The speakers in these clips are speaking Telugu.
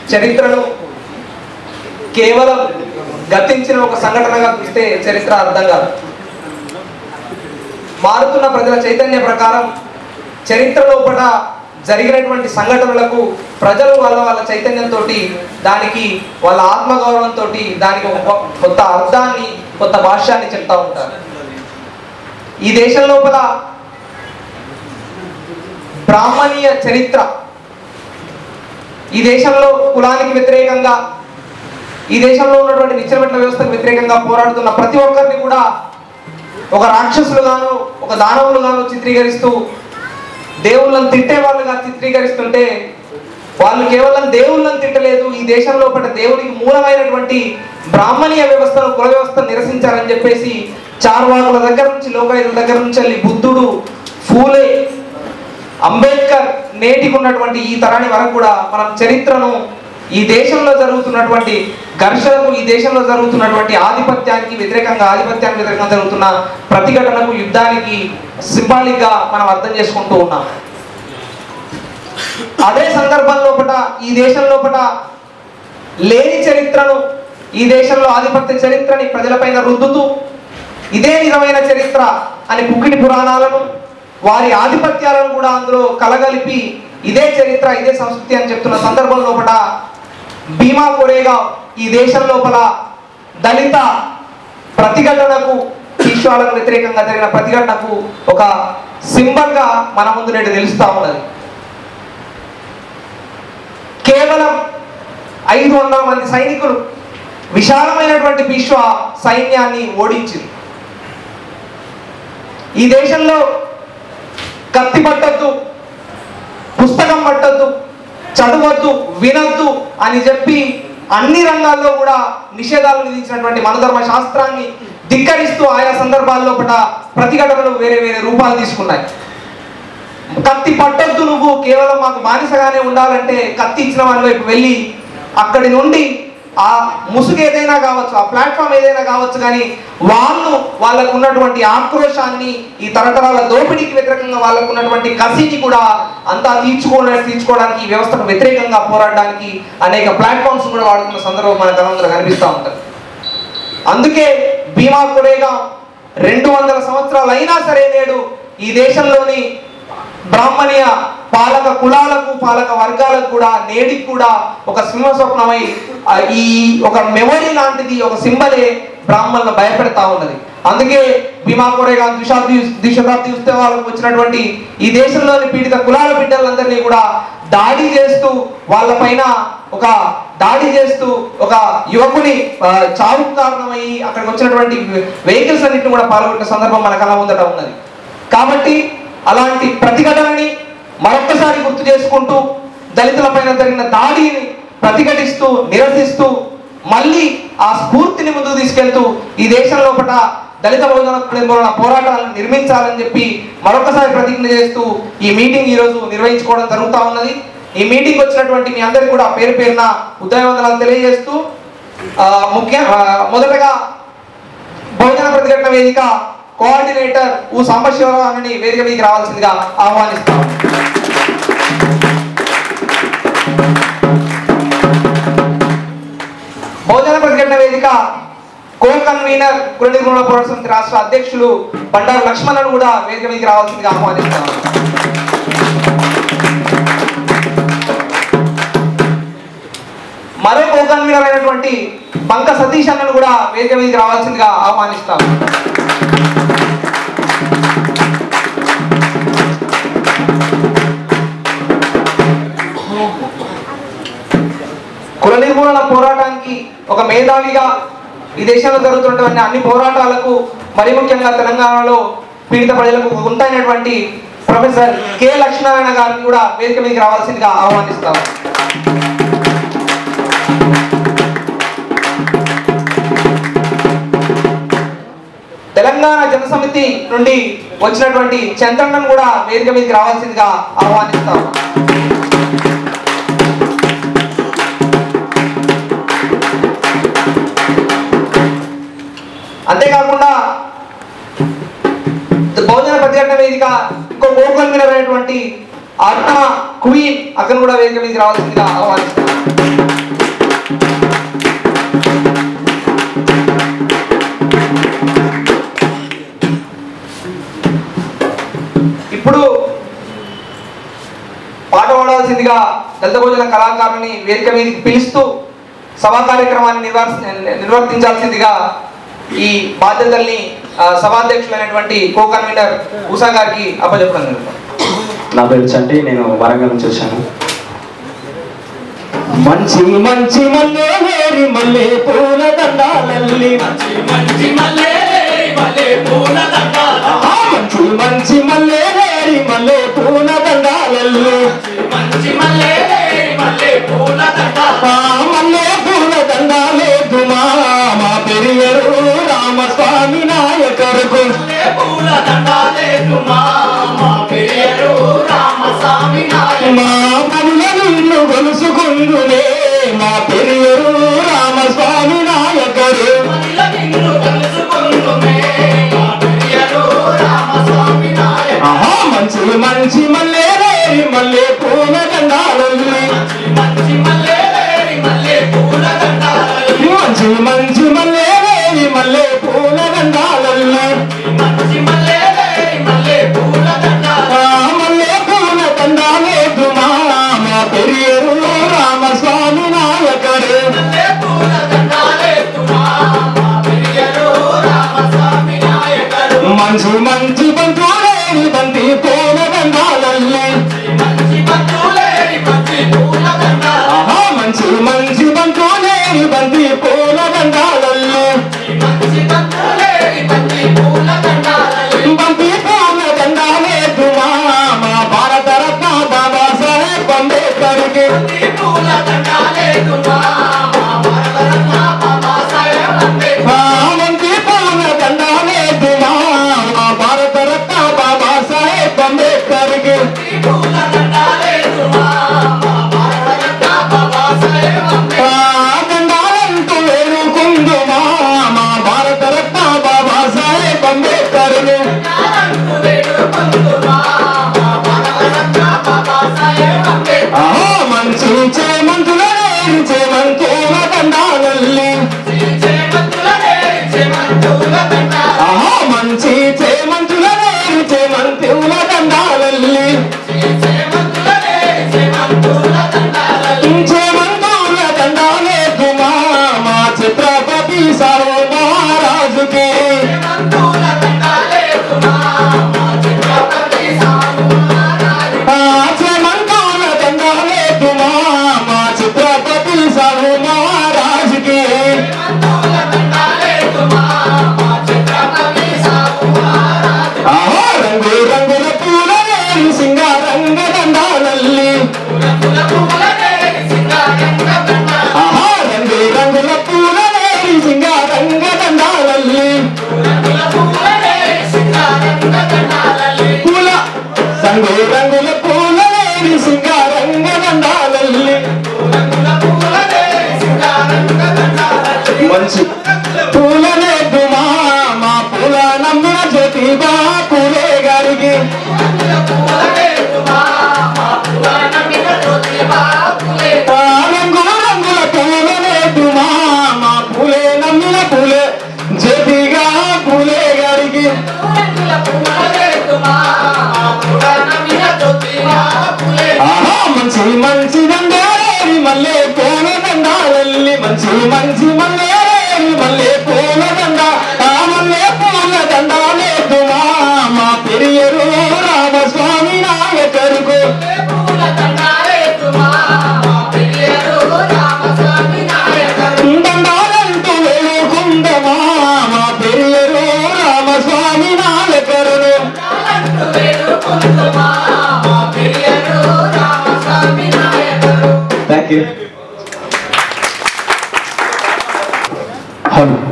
చరిత్రను కేవలం గతించిన ఒక సంఘటనగా చూస్తే చరిత్ర అర్థం కాదు మారుతున్న ప్రజల చైతన్య ప్రకారం చరిత్ర లోపల జరిగినటువంటి సంఘటనలకు ప్రజలు వాళ్ళ వాళ్ళ చైతన్యంతో దానికి వాళ్ళ ఆత్మగౌరవంతో దానికి ఒక కొత్త అర్థాన్ని కొత్త భాష్యాన్ని చెప్తా ఉంటారు ఈ దేశం లోపల బ్రాహ్మణీయ చరిత్ర ఈ దేశంలో కులానికి వ్యతిరేకంగా ఈ దేశంలో ఉన్నటువంటి నిత్యమెట్ల వ్యవస్థకు వ్యతిరేకంగా పోరాడుతున్న ప్రతి ఒక్కరిని కూడా ఒక రాక్షసులుగాను ఒక దానవులుగాను చిత్రీకరిస్తూ దేవుళ్ళని తిట్టే వాళ్ళుగా చిత్రీకరిస్తుంటే వాళ్ళు కేవలం దేవుళ్ళని తిట్టలేదు ఈ దేశం లోపల దేవునికి మూలమైనటువంటి బ్రాహ్మణీయ వ్యవస్థను కుల వ్యవస్థను నిరసించారని చెప్పేసి చార్వాకుల దగ్గర నుంచి లోకాయుల దగ్గర నుంచి వెళ్ళి బుద్ధుడు ఫూలే అంబేద్కర్ నేటికి ఉన్నటువంటి ఈ తరాని వరకు కూడా మనం చరిత్రను ఈ దేశంలో జరుగుతున్నటువంటి ఘర్షణకు ఈ దేశంలో జరుగుతున్నటువంటి ఆధిపత్యానికి వ్యతిరేకంగా ఆధిపత్యానికి వ్యతిరేకంగా జరుగుతున్న ప్రతిఘటనకు యుద్ధానికి సింబాలిక్ గా మనం అర్థం చేసుకుంటూ ఉన్నాం అదే సందర్భం లోపల ఈ దేశం లోపల లేని చరిత్రను ఈ దేశంలో ఆధిపత్య చరిత్రని ప్రజలపైన రుద్దుతూ ఇదే నిజమైన చరిత్ర అని పుక్కిటి పురాణాలను వారి ఆధిపత్యాలను కూడా అందులో కలగలిపి ఇదే చరిత్ర ఇదే సంస్కృతి అని చెప్తున్న సందర్భం లోపల భీమా కొరేగా ఈ దేశం లోపల దళిత ప్రతిఘటనకు ఈశ్వాలకు వ్యతిరేకంగా జరిగిన ప్రతిఘటనకు ఒక సింబల్గా మన ముందు నేడు తెలుస్తా ఉన్నది కేవలం ఐదు వందల మంది సైనికులు విశాలమైనటువంటి విశ్వ సైన్యాన్ని ఓడించింది ఈ దేశంలో కత్తి పట్టద్దు పుస్తకం పట్టద్దు చదవద్దు వినద్దు అని చెప్పి అన్ని రంగాల్లో కూడా నిషేధాలు విధించినటువంటి మనధర్మ శాస్త్రాన్ని ధిక్కరిస్తూ ఆయా సందర్భాల్లో పట ప్రతిఘటనలు వేరే వేరే రూపాలు తీసుకున్నాయి కత్తి పట్టొద్దు నువ్వు కేవలం మాకు బానిసగానే ఉండాలంటే కత్తి ఇచ్చిన వారి వైపు వెళ్ళి అక్కడి నుండి ఆ ముసుగు ఏదైనా కావచ్చు ఆ ప్లాట్ఫామ్ ఏదైనా కావచ్చు కానీ వాళ్ళు వాళ్ళకు ఉన్నటువంటి ఆక్రోశాన్ని ఈ తరతరాల దోపిడీకి వ్యతిరేకంగా వాళ్ళకు ఉన్నటువంటి కసిని కూడా అంతా తీర్చుకోవడానికి తీర్చుకోవడానికి ఈ వ్యవస్థకు వ్యతిరేకంగా పోరాడడానికి అనేక ప్లాట్ఫామ్స్ కూడా వాడుతున్న సందర్భం మన కలంలో కనిపిస్తూ ఉంటుంది అందుకే భీమా కొరేగా రెండు వందల సంవత్సరాలు అయినా సరే నేడు ఈ దేశంలోని బ్రాహ్మణీయ పాలక కులాలకు పాలక వర్గాలకు కూడా నేటికి కూడా ఒక సింహ స్వప్నమై ఆ, ఈ ఒక మెమరీ లాంటిది ఒక సింబలే బ్రాహ్మణులను భయపెడతా ఉన్నది అందుకే భీమా కొరేగా ద్విశాబ్ది ద్విశతాబ్ది ఉత్సవాలకు వచ్చినటువంటి ఈ దేశంలోని పీడిత కులాల బిడ్డలందరినీ కూడా దాడి చేస్తూ వాళ్ళపైన ఒక దాడి చేస్తూ ఒక యువకుని ఆ, చావుకు కారణమయ్యి అక్కడికి వచ్చినటువంటి వెహికల్స్ అన్నింటిని కూడా పాల్గొన్న సందర్భం మన కళ ముందట ఉన్నది కాబట్టి అలాంటి ప్రతిఘటనని మరొక్కసారి గుర్తు చేసుకుంటూ దళితులపైన జరిగిన దాడిని ప్రతిఘటిస్తూ నిరసిస్తూ మళ్ళీ ఆ స్ఫూర్తిని ముందుకు తీసుకెళ్తూ ఈ దేశం లోపల దళిత బహుజన నిర్మూలన పోరాటాలను నిర్మించాలని చెప్పి మరొకసారి ప్రతిజ్ఞ చేస్తూ ఈ మీటింగ్ ఈరోజు నిర్వహించుకోవడం జరుగుతూ ఉన్నది ఈ మీటింగ్ వచ్చినటువంటి మీ అందరికీ కూడా పేరు పేరున ఉదయవందనాలు తెలియజేస్తూ ఆ, ముఖ్య ఆ, మొదటగా బహుజన ప్రతిఘటన వేదిక కోఆర్డినేటర్ ఊ సాంబశివరావుని వేదిక మీదకి రావాల్సిందిగా ఆహ్వానిస్తాం బహుజన ప్రతిఘటన వేదిక కో కన్వీనర్ కుల నిర్మూలన పోరాట సమితి రాష్ట్ర అధ్యక్షులు బండారు లక్ష్మణ్ను కూడా వేదిక మీదకి రావాల్సిందిగా ఆహ్వానిస్తాం మరో కో కన్వీనర్ అయినటువంటి బంక సతీష్ అన్నను కూడా వేదిక మీదకి రావాల్సిందిగా ఆహ్వానిస్తాం కుల నిర్మూలన పోరాటానికి ఒక మేధావిగా ఈ దేశంలో జరుగుతున్నటువంటి అన్ని పోరాటాలకు మరి ముఖ్యంగా తెలంగాణలో పీడిత ప్రజలకు ఒక గుంతైనటువంటి ప్రొఫెసర్ కె లక్ష్మీనారాయణ గారిని కూడా వేదిక మీదకి రావాల్సిందిగా ఆహ్వానిస్తాం తెలంగాణ జనసమితి నుండి వచ్చినటువంటి చంద్రన్నను కూడా వేదిక మీదకి రావాల్సిందిగా ఆహ్వానిస్తాం అంతేకాకుండా బహుజన ప్రతిఘటన వేదిక ఇంకో కోకల్మినమైనటువంటి ఆత్మ క్వీన్ అతను కూడా వేదిక మీదకి రావాల్సిందిగా ఆహ్వానిస్తున్నాం దళిత భోజన కళాకారుని వేదిక మీదకి పిలుస్తూ సభా కార్యక్రమాన్ని నిర్వర్ నిర్వర్తించాల్సిందిగా ఈ బాధ్యతల్ని ఆ, సభాధ్యక్షులైనటువంటి కో కన్వీనర్ ఉషా గారికి అప్పచెప్పడం జరుగుతుంది నా పేరు చంటి నేను వరంగల్ నుంచి వచ్చాను మంచి మంచి మల్లె వేరి మల్లె పూల దండాలల్లి మంచి మంచి మల్లె మల్లె పూల దండాలు ఆహా, మంచి మంచి మల్లె వేరి మల్లె పూల దండాలల్లి మంచి మల్లె మల్లె పూల దండాలు ఆ మల్లె పూల దండాలేదు మా మా పెరియరు రామస్వామి నాయకరుకు మల్లె పూల దండాలే తుమా మా పేరు రామస్వామి నాయక మా పనుల నిన్ను గొలుసుకుందునే మా పెరియరు రామస్వామి నాయకరు మల్ల నిన్ను తెలుసుకుందుమే మా పేరు రామస్వామి నాయక ఆహా మంచి మంచి మల్లె వేరి మల్లె పూల దండాలల్లి మంచి మంచి మల్లె మల్లె పూల దండాలు మంచి మంచి మల్లె వేరి మల్లె పూల దండాలల్లి మంచి మల్లె మల్లె పూల దండాలు ఆ మల్లె పూల దండాలేదు మా మా పెరియరు రామస్వామి నాయకరు మల్లె పూల దండాలే తుమా మా పేరు రామస్వామి నాయకరు మంచి మంచి బంధువులేని బంతి పూల దండాలల్లి మంచి బంధువులే మంచి పూల దండాలు ఆహా మంచి మంచి బంధువులేని బంతి పూల దండాలల్లి మంచి బంధువులే మంచి పూల దండాలు బంతి పూల దండాలేదు మా మా భారత రత్న బాబా సాహెబ్ అంబేద్కర్కి మంచి పూల దండాలే తుమా మా భారతరత్న బాబా సాహెబ్ అంబేద్కర్ ఆ బంతి పూల దండాలేదు మా మా భారత రత్న బాబా సాహెబ్ అంబేద్కర్కి మంచి పూల దండాలే తుమా మా భారతరత్న బాబా సాహెబ్ అంబేద్కర్ ఆ దండాలంటూ వేడుకుందుమా మా భారత రత్న బాబా సాహెబ్ అంబేద్కర్ని దండాలంటూ వేడుకొందుమా మా భారతరత్న బాబా సాహెబ్ అంబేద్కర్ ఆహా మంచి చేమంతుల నేరు చేమంతుల దండాలల్లి చేమంతులనే చేమంతుల దండాలు ఆహా మంచి చేమంతుల నేరు చేమంతుల దండాలల్లి చేమంతులనే చేమంతుల దండాలు చేమంతుల దండాలే కుమా మా ఛత్రపతి సాహు మహారాజుకి చేమంతుల దండాలే తుమా మా ఛత్రపతి సాహు మహారాజు ఆ చేమంతుల దండాలే కుమా మా ఛత్రపతి సాహు మహారాజుకి చేమంతుల దండాలే తుమా మా ఛత్రపతి సాహు మహారాజు ఆహా రంగు రంగుల పూల నేరు సింగారంగ దండాలల్లి రంగుల పువ్వులనే సింగారంగ దండాలు ఆహా రంగు రంగుల పూల నేరు సింగారంగ దండాలల్లి రంగుల పువ్వులనే సింగారంగ దండాలల్లి పూల సంగు రంగుల పూల నేరు సింగారంగ దండాలల్లి రంగుల పువ్వులనే సింగారంగ దండాలల్లి మంచి పూలనే దుమా మా పూల నమ్మిన జ్యోతిబా పూలే గారికి రంగుల పువ్వులనే తుమా మా పురాణ మీద జ్యోతిబా పులే ఆ రంగు రంగుల పూలనే దుమా మా పూలే నమ్మిన పూలే జ్యోతిగా పూలే గారికి రంగుల పువ్వులనే తుమా మా పురాణ మీద జ్యోతిబా పులే ఆహా మంచి మంచి దండాలేరి మల్లె పూల దండాలల్లి మంచి మంచి మల్లేరి మల్లె పూల దండ ఆ మల్లె పూల దండాలే దుమా మా పెరియరు రామస్వామి నాయకరుకు పూల దండాలే తుమా మా పెరియరు రామస్వామి నాయకరు దండాలంటూ వేడుకుందమా మా పెరియరు రామస్వామి నాయకరును దండాలంటూ వేడుకుందుమా మా Periyar Ramaswamy Naicker thank you hello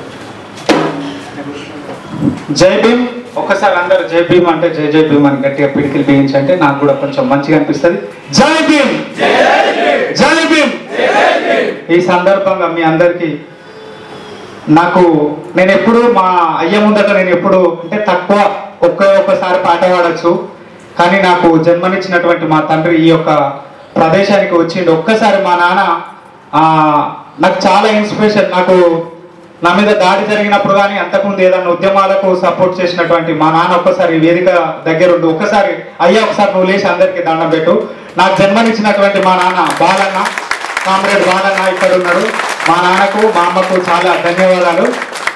Jai Bhim ఒక్కసారి అందరు జై భీమ్ అంటే జై జై భీమ్ అని గట్టిగా పిడికిలు బిగించంటే నాకు కూడా కొంచెం మంచిగా అనిపిస్తుంది జై భీమ్ జై భీమ్ ఈ సందర్భంగా మీ అందరికీ నాకు నేను ఎప్పుడు మా అయ్య ముందట నేను ఎప్పుడు అంటే తక్కువ ఒక్క ఒక్కసారి పాట పాడచ్చు కానీ నాకు జన్మనిచ్చినటువంటి మా తండ్రి ఈ యొక్క ప్రదేశానికి వచ్చిండు ఒక్కసారి మా నాన్న ఆ, నాకు చాలా ఇన్స్పిరేషన్ నాకు నా మీద దాడి జరిగినప్పుడు కానీ అంతకుముందు ఏదైనా ఉద్యమాలకు సపోర్ట్ చేసినటువంటి మా నాన్న ఒక్కసారి ఈ వేదిక దగ్గరుండి ఒక్కసారి అయ్యా ఒకసారి నువ్వు లేచి అందరికీ దండం పెట్టు నాకు జన్మనిచ్చినటువంటి మా నాన్న బాలన్న కామ్రేడ్ బాలన్న ఇక్కడ ఉన్నాడు మా నాన్నకు మా అమ్మకు చాలా ధన్యవాదాలు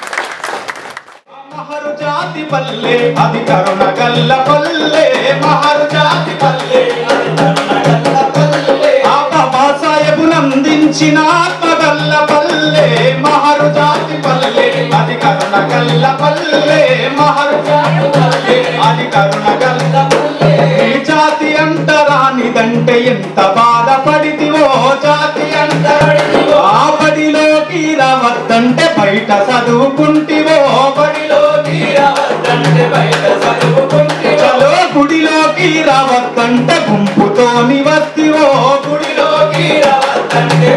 మహరు జాతి పల్లె అది కరుణ గల్ల పల్లె మహరు జాతి పల్లె అది కరుణ గల్ల పల్లె ఆ బాబా సాహెబు నందించిన ఆత్మగల్ల పల్లె మహరు జాతి పల్లె అది కరుణ గల్ల పల్లె మహరు జాతి పల్లె అది కరుణ గల్ల పల్లె ఈ జాతి అంటరానిదంటే ఎంత బాధపడితివో జాతి అంటరానిదివో ఆ బడిలోకి రావద్దంటే బయట చదువుకుంటివో బడిలోకి రావద్దంటే బయట చదువుకుంటివో చలో గుడిలోకి రావద్దంటే గుంపుతో నివస్తివో గుడిలోకి రావద్దంటే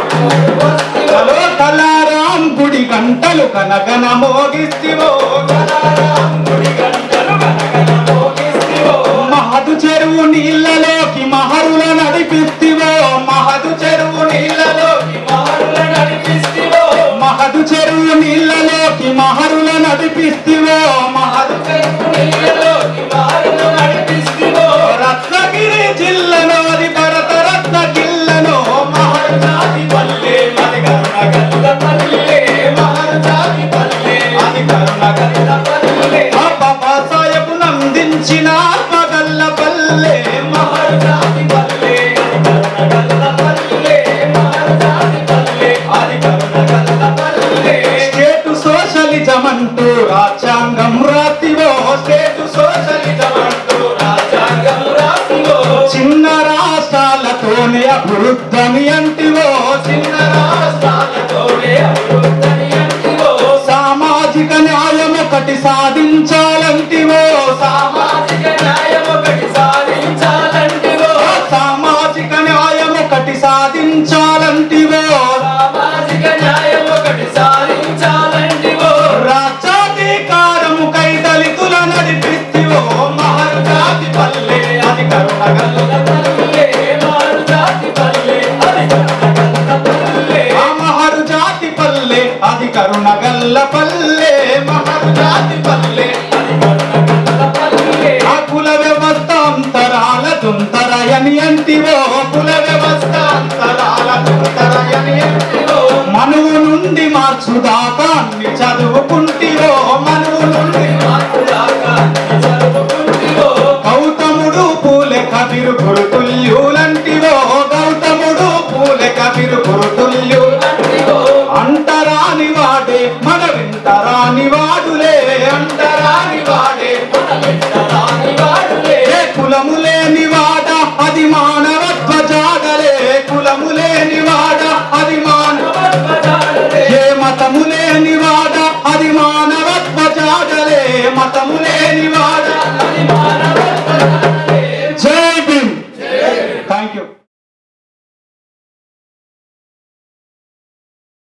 చలో కలారాం గుడి గంటలు కనగన మోగిస్తివో కలారాం గుడి గంటలు కనగన మోగిస్తివో మహదు చెరువు నీళ్ళలోకి మహరుల నడిపిస్తివో మహదు చెరువు నీళ్ళలోకి మహరుల నడిపిస్తివో మహదు చెరువు నీళ్ళలోకి మహరుల నడిపిస్తివో మహదు చెరువు నీళ్ళలోకి మహరుల నడిపిస్తివో రత్నగిరి జిల్లాలోని భరత రత్న కిల్లను మహరు జాతి పల్లె అది కరుణ గల్ల పల్లె మహరు జాతి పల్లె అది కరుణ గల్ల పల్లె ఆ బాబా సాహెబు నందించిన ఆత్మగల్ల పల్లె మహరు జాతి పల్లె అది కరుణ గల్ల పల్లె మహరు జాతి పల్లె అది కరుణ గల్ల పల్లె స్టేటు సోషలిజం అంటూ రాజ్యాంగం రాతివో స్టేటు సోషలిజం అంటూ రాజ్యాంగం రాతివో చిన్న రాష్ట్రాలతోనే అభివృద్ధని అంటివో చిన్న రాష్ట్రాలతోనే అభివృద్ధని అంటివో సామాజిక న్యాయం ఒకటి సాధించాలంటివో సామాజిక న్యాయం ఒకటి సాధించాలంటివో సామాజిక న్యాయం ఒకటి సాధించాలంటివో సామాజిక న్యాయం ఒకటి సాధించాలంటివో రాజ్యాధికారము కై దళితుల నడిపిస్తివో మహరు జాతి పల్లె అది కరుణ గల్ల పల్లె మహరు జాతి పల్లె అది కరుణ గల్ల పల్లె ఆ మహరు జాతి పల్లె అది కరుణ గల్ల పల్లె మహరు జాతి పల్లె అది కరుణ గల్ల పల్లె ఆ కుల వ్యవస్థ అంతరాల దుంతరయని అంటివో కుల వ్యవస్థ అంతరాల దుంతరయని అంటివో మనువు నుండి మార్చుదాకా అన్ని చదువుకుంటివో